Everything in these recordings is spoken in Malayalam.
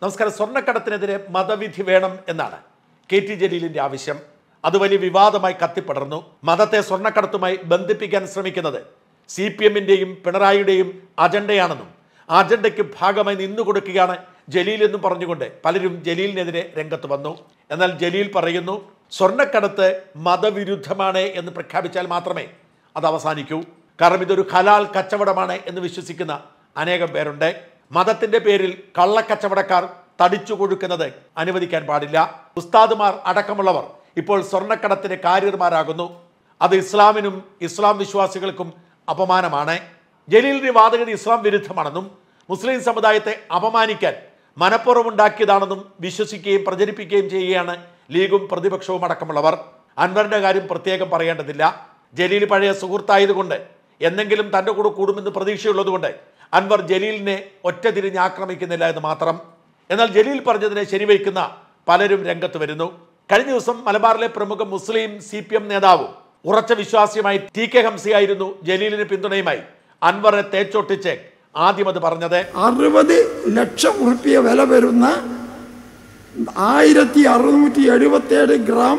നമസ്കാരം സ്വർണ്ണക്കടത്തിനെതിരെ മതവിധി വേണം എന്നാണ് കെ ടി ജലീലിന്റെ ആവശ്യം അത് വലിയ വിവാദമായി കത്തിപ്പടർന്നു മതത്തെ സ്വർണ്ണക്കടത്തുമായി ബന്ധിപ്പിക്കാൻ ശ്രമിക്കുന്നത് സി പി എമ്മിന്റെയും പിണറായിയുടെയും അജണ്ടയാണെന്നും ആ അജണ്ടയ്ക്ക് ഭാഗമായി നിന്നുകൊടുക്കുകയാണ് ജലീൽ എന്നും പറഞ്ഞുകൊണ്ട് പലരും ജലീലിനെതിരെ രംഗത്ത് വന്നു എന്നാൽ ജലീൽ പറയുന്നു സ്വർണ്ണക്കടത്ത് മതവിരുദ്ധമാണ് എന്ന് പ്രഖ്യാപിച്ചാൽ മാത്രമേ അത് അവസാനിക്കൂ കാരണം ഇതൊരു ഹലാൽ കച്ചവടമാണ് എന്ന് വിശ്വസിക്കുന്ന അനേകം പേരുണ്ട് മതത്തിന്റെ പേരിൽ കള്ളക്കച്ചവടക്കാർ തടിച്ചു കൊഴുക്കുന്നത് അനുവദിക്കാൻ പാടില്ല ഉസ്താദുമാർ അടക്കമുള്ളവർ ഇപ്പോൾ സ്വർണ്ണക്കടത്തിന് കാരിയർമാരാകുന്നു അത് ഇസ്ലാമിനും ഇസ്ലാം വിശ്വാസികൾക്കും അപമാനമാണ് ജലീലിന്റെ വാദഗതി ഇസ്ലാം വിരുദ്ധമാണെന്നും മുസ്ലിം സമുദായത്തെ അപമാനിക്കാൻ മനഃപൂർവ്വമുണ്ടാക്കിയതാണെന്നും വിശ്വസിക്കുകയും പ്രചരിപ്പിക്കുകയും ചെയ്യുകയാണ് ലീഗും പ്രതിപക്ഷവും അടക്കമുള്ളവർ അൻവറിന്റെ കാര്യം പ്രത്യേകം പറയേണ്ടതില്ല ജലീൽ പഴയ സുഹൃത്തായതുകൊണ്ട് എന്തെങ്കിലും തൻ്റെ കൂടെ കൂടുമെന്ന് പ്രതീക്ഷയുള്ളതുകൊണ്ട് അൻവർ ജലീലിനെ ഒറ്റ തിരിഞ്ഞ് ആക്രമിക്കുന്നില്ല എന്ന് മാത്രം എന്നാൽ ജലീൽ പറഞ്ഞതിനെ ശരിവയ്ക്കുന്ന പലരും രംഗത്ത് വരുന്നു കഴിഞ്ഞ ദിവസം മലബാറിലെ പ്രമുഖ മുസ്ലിം സി പി എം നേതാവും ഉറച്ച വിശ്വാസിയുമായി ടി കെ ഹംസയായിരുന്നു ജലീലിന് പിന്തുണയുമായി അൻവറെ തേച്ചൊട്ടിച്ച് ആദ്യം അത് പറഞ്ഞത് അറുപത് ലക്ഷം ഉറുപ്പിയ വില വരുന്ന ആയിരത്തി അറുന്നൂറ്റി എഴുപത്തേഴ് ഗ്രാം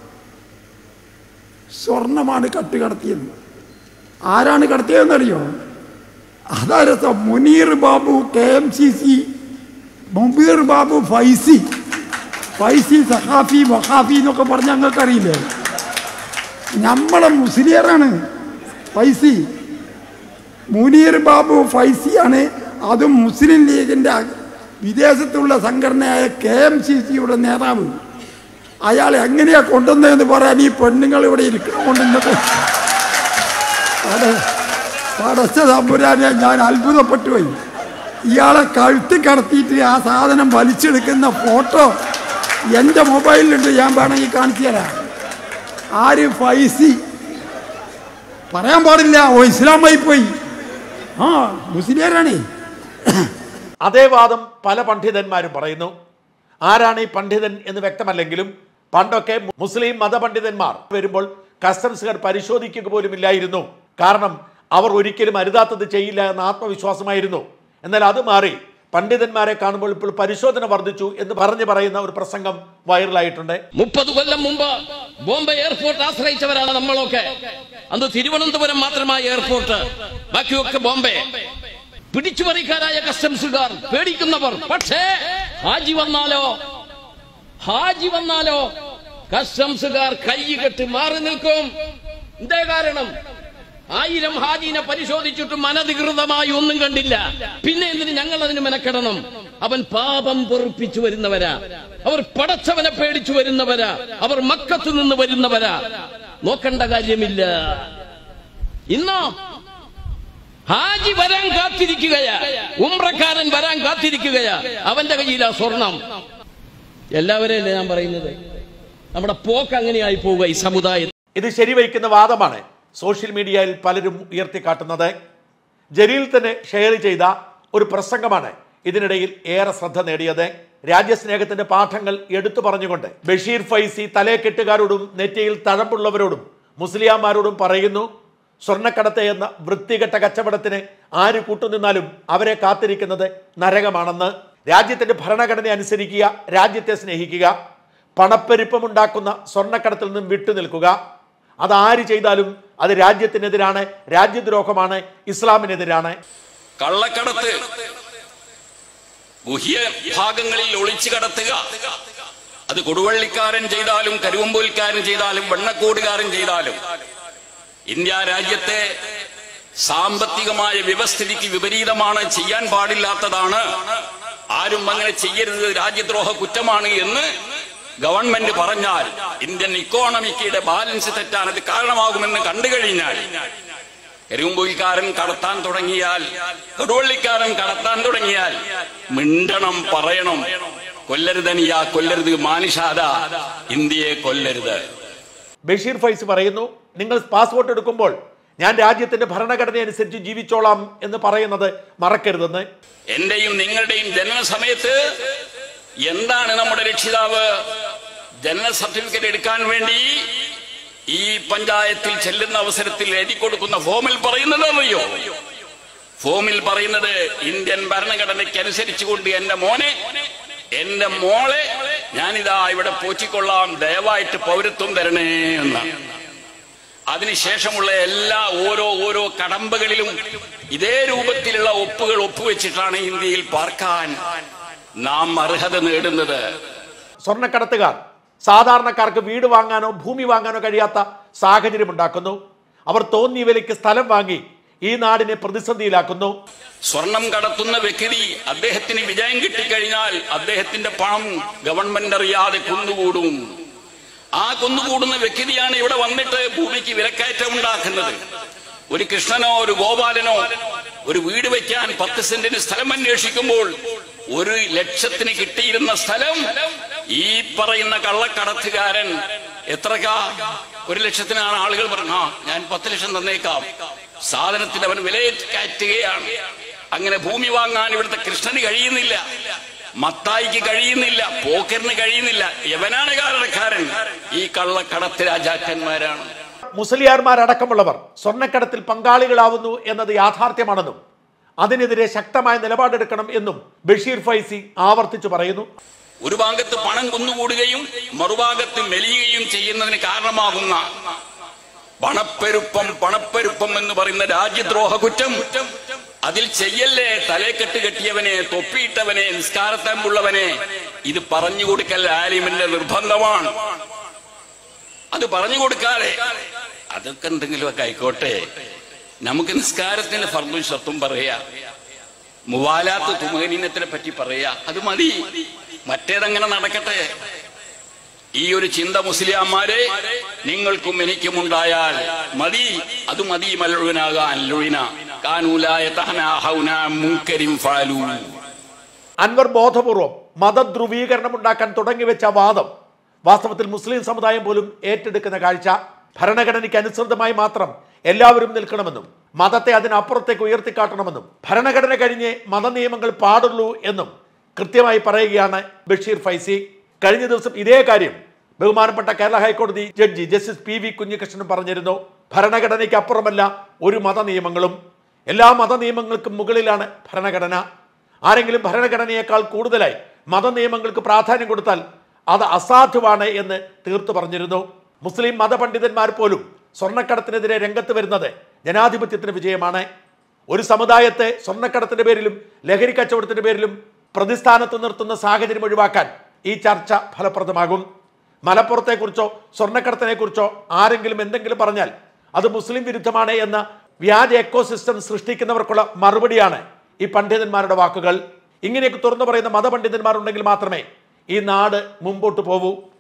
സ്വർണമാണ് കട്ടുകടത്തിയത് ആരാണ് കടത്തിയതെന്നറിയോ അതാ രസം Muneer Babu K M C C Mubeer Babu Faizy Faizy സഹാഫി വഹാഫി എന്നൊക്കെ പറഞ്ഞ ഞങ്ങൾക്കറിയില്ലേ നമ്മളെ മുസ്ലിയറാണ് ഫൈസി മുനീർ ബാബു ഫൈസിയാണ് അതും മുസ്ലിം ലീഗിന്റെ വിദേശത്തുള്ള സംഘടനയായ കെ എം സി സിയുടെ നേതാവ് അയാൾ എങ്ങനെയാ കൊണ്ടുവന്നതെന്ന് പറയാൻ ഈ പെണ്ണുങ്ങൾ ഇവിടെ ഇരിക്കണമുണ്ടെന്നൊക്കെ പടച്ച തമ്പുരാനെ ഞാൻ അത്ഭുതപ്പെട്ടു പോയി ഇയാളെ കഴുത്തി കടത്തിയിട്ട് ആ സാധനം വലിച്ചെടുക്കുന്ന ഫോട്ടോ എൻ്റെ മൊബൈലിലുണ്ട് ഞാൻ വേണമെങ്കിൽ കാണിച്ചു തരാം ആര് ഫൈസി പറയാൻ പാടില്ല ഓ ഇസ്ലാമായി പോയി ആ മുസ്ലിയാരാണേ അതേ വാദം പല പണ്ഡിതന്മാരും പറയുന്നു ആരാണ് ഈ പണ്ഡിതൻ എന്ന് വ്യക്തമല്ലെങ്കിലും പണ്ടൊക്കെ മുസ്ലിം മതപണ്ഡിതന്മാർ വരുമ്പോൾ കസ്റ്റംസുകാർ പരിശോധിക്കുക പോലും ഇല്ലായിരുന്നു കാരണം അവർ ഒരിക്കലും അരുതാത്തത് ചെയ്യില്ല എന്ന ആത്മവിശ്വാസമായിരുന്നു എന്നാൽ അത് മാറി പണ്ഡിതന്മാരെ കാണുമ്പോൾ ഇപ്പോൾ പരിശോധന വർദ്ധിച്ചു എന്ന് പറഞ്ഞു പറയുന്ന ഒരു പ്രസംഗം വൈറലായിട്ടുണ്ട് മുപ്പത് കൊല്ലം മുമ്പ് ബോംബെ എയർപോർട്ട് ആശ്രയിച്ചവരാണ് നമ്മളൊക്കെ അന്ന് തിരുവനന്തപുരം മാത്രമായ എയർപോർട്ട് ബാക്കിയൊക്കെ ബോംബെ പിടിച്ചുപറിക്കാരായ കസ്റ്റംസുകാർ പേടിക്കുന്നവർ പക്ഷേ ഹാജി വന്നാലോ ഹാജി വന്നാലോ കസ്റ്റംസുകാർ കൈ കെട്ടി മാറി നിൽക്കും എന്തേ കാരണം ആയിരം ഹാജീനെ പരിശോധിച്ചിട്ടും അനധികൃതമായി ഒന്നും കണ്ടില്ല പിന്നെ എന്തിന് ഞങ്ങൾ അതിന് മെനക്കെടണം അവൻ പാപം പൊറുപ്പിച്ചു വരുന്നവരാ അവർ പടച്ചവനെ പേടിച്ചു വരുന്നവരാ അവർ മക്കത്തു നിന്ന് വരുന്നവരാ നോക്കേണ്ട കാര്യമില്ല ഇന്നോ ഹാജി വരാൻ കാത്തിരിക്കുകയാ ഉമ്രക്കാരൻ വരാൻ കാത്തിരിക്കുകയാ അവന്റെ കയ്യിലാ സ്വർണം എല്ലാവരെയല്ലേ ഞാൻ പറയുന്നത് നമ്മുടെ പോക്ക് അങ്ങനെയായി പോവുക ഈ സമുദായത്തിൽ ഇത് ശരിവയ്ക്കുന്ന വാദമാണ് സോഷ്യൽ മീഡിയയിൽ പലരും ഉയർത്തിക്കാട്ടുന്നത് ജലീൽ തന്നെ ഷെയർ ചെയ്ത ഒരു പ്രസംഗമാണ് ഇതിനിടയിൽ ഏറെ ശ്രദ്ധ നേടിയത് രാജ്യസ്നേഹത്തിന്റെ പാഠങ്ങൾ എടുത്തു പറഞ്ഞുകൊണ്ട് ബഷീർ ഫൈസി തലേക്കെട്ടുകാരോടും നെറ്റിയിൽ തഴമ്പുള്ളവരോടും മുസ്ലിയാമാരോടും പറയുന്നു സ്വർണ്ണക്കടത്ത് എന്ന വൃത്തികെട്ട കച്ചവടത്തിന് ആര് കൂട്ടുനിന്നാലും അവരെ കാത്തിരിക്കുന്നത് നരകമാണെന്ന് രാജ്യത്തിന്റെ ഭരണഘടന അനുസരിക്കുക രാജ്യത്തെ സ്നേഹിക്കുക പണപ്പെരുപ്പമുണ്ടാക്കുന്ന സ്വർണ്ണക്കടത്തിൽ നിന്നും വിട്ടുനിൽക്കുക അത് ആര് ചെയ്താലും അത് രാജ്യത്തിനെതിരാണ് രാജ്യദ്രോഹമാണ് ഇസ്ലാമിനെതിരാണ് കള്ളക്കടത്ത് ഗുഹ്യ ഭാഗങ്ങളിൽ ഒളിച്ചു കടത്തുക അത് കൊടുവള്ളിക്കാരൻ ചെയ്താലും കരുവമ്പൂൽക്കാരൻ ചെയ്താലും വെണ്ണക്കോടുകാരൻ ചെയ്താലും ഇന്ത്യ രാജ്യത്തെ സാമ്പത്തികമായ വ്യവസ്ഥിതിക്ക് വിപരീതമാണ് ചെയ്യാൻ പാടില്ലാത്തതാണ് ആരും അങ്ങനെ ചെയ്യരുത് രാജ്യദ്രോഹ കുറ്റമാണ് എന്ന് ഗവൺമെന്റ് പറഞ്ഞാൽ ഇന്ത്യൻ ഇക്കോണമിക്കിയുടെ ബാലൻസ് തെറ്റാൻ അത് കാരണമാകുമെന്ന് കണ്ടു കഴിഞ്ഞാൽ എരുമ്പുൽക്കാരൻ കടത്താൻ തുടങ്ങിയാൽ കൊടുവള്ളിക്കാരൻ കടത്താൻ തുടങ്ങിയാൽ മിണ്ടണം പറയണം കൊല്ലരുതനിയ കൊല്ലരുത് മാനുഷാദ ഇന്ത്യയെ കൊല്ലരുത് ബഷീർ ഫൈസ് പറയുന്നു നിങ്ങൾ പാസ്പോർട്ട് എടുക്കുമ്പോൾ ഞാൻ രാജ്യത്തിന്റെ ഭരണഘടന അനുസരിച്ച് ജീവിച്ചോളാം എന്ന് പറയുന്നത് മറക്കരുതെന്ന് എന്റെയും നിങ്ങളുടെയും ജനന സമയത്ത് എന്താണ് നമ്മുടെ രക്ഷിതാവ് ജനന സർട്ടിഫിക്കറ്റ് എടുക്കാൻ വേണ്ടി ഈ പഞ്ചായത്തിൽ ചെല്ലുന്ന അവസരത്തിൽ എഴുതി കൊടുക്കുന്ന ഫോമിൽ പറയുന്നത് അറിയോ ഫോമിൽ പറയുന്നത് ഇന്ത്യൻ ഭരണഘടനയ്ക്ക് അനുസരിച്ചുകൊണ്ട് എന്റെ മോനെ എന്റെ മോളെ ഞാനിതാ ഇവിടെ പോറ്റിക്കൊള്ളാം ദയവായിട്ട് പൗരത്വം തരണേ എന്നാണ് അതിനുശേഷമുള്ള എല്ലാ ഓരോ ഓരോ കടമ്പകളിലും ഇതേ രൂപത്തിലുള്ള ഒപ്പുകൾ ഒപ്പുവെച്ചിട്ടാണ് ഇന്ത്യയിൽ പാർക്കാൻ നാം അർഹത നേടുന്നത് സ്വർണ്ണക്കടത്തുകാർ സാധാരണക്കാർക്ക് വീട് വാങ്ങാനോ ഭൂമി വാങ്ങാനോ കഴിയാത്ത സാഹചര്യം ഉണ്ടാക്കുന്നു അവർ തോന്നിയ വിലയ്ക്ക് സ്ഥലം വാങ്ങി ഈ നാടിനെ പ്രതിസന്ധിയിലാക്കുന്നു സ്വർണം കടത്തുന്ന വ്യക്തി അദ്ദേഹത്തിന് വിജയം കിട്ടിക്കഴിഞ്ഞാൽ അദ്ദേഹത്തിന്റെ പണം ഗവൺമെന്റ് അറിയാതെ കുന്നുകൂടും ആ കുന്നുകൂടുന്ന വ്യക്തിയാണ് ഇവിടെ വന്നിട്ട് ഭൂമിക്ക് വിലക്കയറ്റം ഉണ്ടാക്കുന്നത് ഒരു കൃഷ്ണനോ ഒരു ഗോപാലനോ ഒരു വീട് വെക്കാൻ പത്ത് സെന്റിന് സ്ഥലം അന്വേഷിക്കുമ്പോൾ ഒരു ലക്ഷത്തിന് കിട്ടിയിരുന്ന സ്ഥലം ഈ പറയുന്ന കള്ളക്കടത്തുകാരൻ എത്രക്കാ ഒരു ലക്ഷത്തിനാണ് ആളുകൾ പറഞ്ഞ ആ ഞാൻ പത്ത് ലക്ഷം തന്നേക്കാം സാധനത്തിന് അവൻ വിലയേറ്റുകയാണ് അങ്ങനെ ഭൂമി വാങ്ങാൻ ഇവിടുത്തെ കൃഷ്ണന് കഴിയുന്നില്ല മത്തായിക്ക് കഴിയുന്നില്ല പോക്കറിന് കഴിയുന്നില്ല യവനാണ് കാരണക്കാരൻ ഈ കള്ളക്കടത്ത് രാജാക്കന്മാരാണ് മുസ്ലിയാർമാരടക്കമുള്ളവർ സ്വർണ്ണക്കടത്തിൽ പങ്കാളികളാവുന്നു എന്നത് യാഥാർത്ഥ്യമാണെന്നും അതിനെതിരെ ശക്തമായ നിലപാടെടുക്കണം എന്നും ബഷീർ ഫൈസി ആവർത്തിച്ചു പറയുന്നു ഒരു ഭാഗത്ത് പണം കുന്നുകൂടുകയും മറുഭാഗത്ത് മെലിയുകയും ചെയ്യുന്നതിന് കാരണമാകുന്ന പണപ്പെരുപ്പം പണപ്പെരുപ്പം എന്ന് പറയുന്ന രാജ്യദ്രോഹ കുറ്റം അതിൽ ചെയ്യല്ലേ തലേക്കെട്ട് കെട്ടിയവനെ തൊപ്പിയിട്ടവനെ നിസ്കാരത്തമ്പുള്ളവനെ ഇത് പറഞ്ഞു കൊടുക്കൽ ആലിമിന്റെ നിർബന്ധമാണ് അത് പറഞ്ഞു കൊടുക്കാതെ അതൊക്കെ എന്തെങ്കിലുമൊക്കെ ആയിക്കോട്ടെ നമുക്ക് നിസ്കാരത്തിന്റെ ഫർദും ഷർത്തും പറയാ മുവാലാത്ത് തുമകനീനത്തിനെ പറ്റി പറയാ അത് മതി മറ്റേതങ്ങനെ നടക്കട്ടെ ഈ ഒരു ചിന്ത മുസ്ലിയാന്മാരെ നിങ്ങൾക്കും എനിക്കും ഉണ്ടായാൽ മതി അത് മതി മല്ലുവിനാകാൻ ലുവിന കാനൂലായ തഹനാഹൗന മുൻകരിം ഫാലൂ അൻവർ ബോധപൂർവം മതധ്രുവീകരണം ഉണ്ടാക്കാൻ തുടങ്ങിവെച്ച വാദം വാസ്തവത്തിൽ മുസ്ലിം സമുദായം പോലും ഏറ്റെടുക്കുന്ന കാഴ്ച ഭരണഘടനയ്ക്ക് അനുസൃതമായി മാത്രം എല്ലാവരും നിൽക്കണമെന്നും മതത്തെ അതിനപ്പുറത്തേക്ക് ഉയർത്തിക്കാട്ടണമെന്നും ഭരണഘടന കഴിഞ്ഞ് മതനിയമങ്ങൾ പാടുള്ളൂ എന്നും കൃത്യമായി പറയുകയാണ് ബഷീർ ഫൈസി കഴിഞ്ഞ ദിവസം ഇതേ കാര്യം ബഹുമാനപ്പെട്ട കേരള ഹൈക്കോടതി judge justice P V Kunhikrishnan പറഞ്ഞിരുന്നു ഭരണഘടനയ്ക്ക് അപ്പുറമല്ല ഒരു മതനിയമങ്ങളും എല്ലാ മതനിയമങ്ങൾക്കും മുകളിലാണ് ഭരണഘടന ആരെങ്കിലും ഭരണഘടനയേക്കാൾ കൂടുതലായി മതനിയമങ്ങൾക്ക് പ്രാധാന്യം കൊടുത്താൽ അത് അസാധുവാണ് എന്ന് തീർത്തു പറഞ്ഞിരുന്നു മുസ്ലിം മതപണ്ഡിതന്മാർ പോലും സ്വർണ്ണക്കടത്തിനെതിരെ രംഗത്ത് വരുന്നത് ജനാധിപത്യത്തിന് വിജയമാണ് ഒരു സമുദായത്തെ സ്വർണ്ണക്കടത്തിന്റെ പേരിലും ലഹരി കച്ചവടത്തിന്റെ പേരിലും പ്രതിസ്ഥാനത്ത് നിർത്തുന്ന സാഹചര്യം ഒഴിവാക്കാൻ ഈ ചർച്ച ഫലപ്രദമാകും മലപ്പുറത്തെക്കുറിച്ചോ സ്വർണ്ണക്കടത്തിനെക്കുറിച്ചോ ആരെങ്കിലും എന്തെങ്കിലും പറഞ്ഞാൽ അത് മുസ്ലിം വിരുദ്ധമാണ് എന്ന വ്യാജ എക്കോസിസ്റ്റം സൃഷ്ടിക്കുന്നവർക്കുള്ള മറുപടിയാണ് ഈ പണ്ഡിതന്മാരുടെ വാക്കുകൾ ഇങ്ങനെയൊക്കെ തുറന്നു പറയുന്ന മതപണ്ഡിതന്മാരുണ്ടെങ്കിൽ മാത്രമേ ഈ നാട് മുമ്പോട്ട് പോകൂ